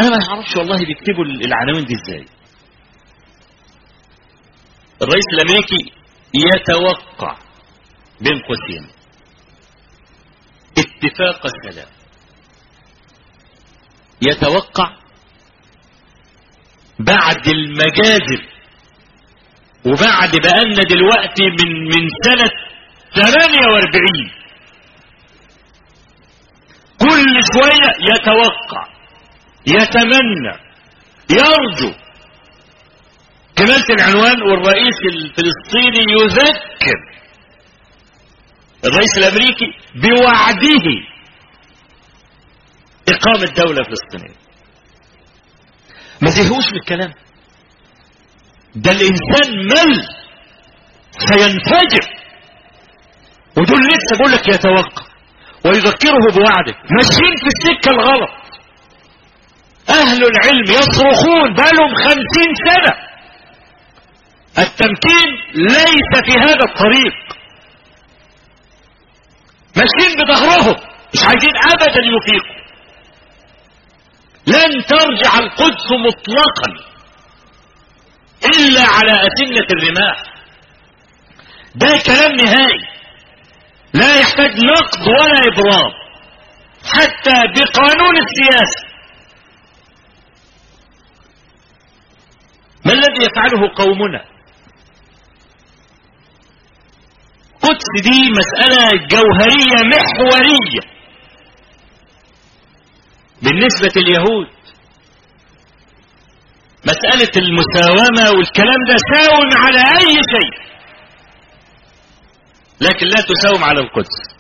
انا ما اعرفش والله بيكتبوا العناوين دي ازاي الرئيس الامريكي يتوقع بين قوسين اتفاق السلام يتوقع بعد المجازر وبعد بقالنا دلوقتي من من سنة 48 كل شوية يتوقع يتمنى يرجو كمالة العنوان والرئيس الفلسطيني يذكر الرئيس الامريكي بوعده اقامة دولة فلسطينية ما زهقوش من الكلام ده الانسان مل سينفجر ودول لسه بقول لك يتوقع ويذكره بوعده ماشيين في السكة الغلط اهل العلم يصرخون بالهم خمسين سنة التمكين ليس في هذا الطريق ماشيين بظهرهم مش عايزين ابدا يفيقوا لن ترجع القدس مطلقا الا على اتمة الرماح ده كلام نهائي لا يحتاج نقد ولا ابرام حتى بقانون السياسة ما الذي يفعله قومنا قدس دي مسألة جوهرية محورية بالنسبة لليهود مسألة المساومة والكلام ده ساوم على أي شيء لكن لا تساوم على القدس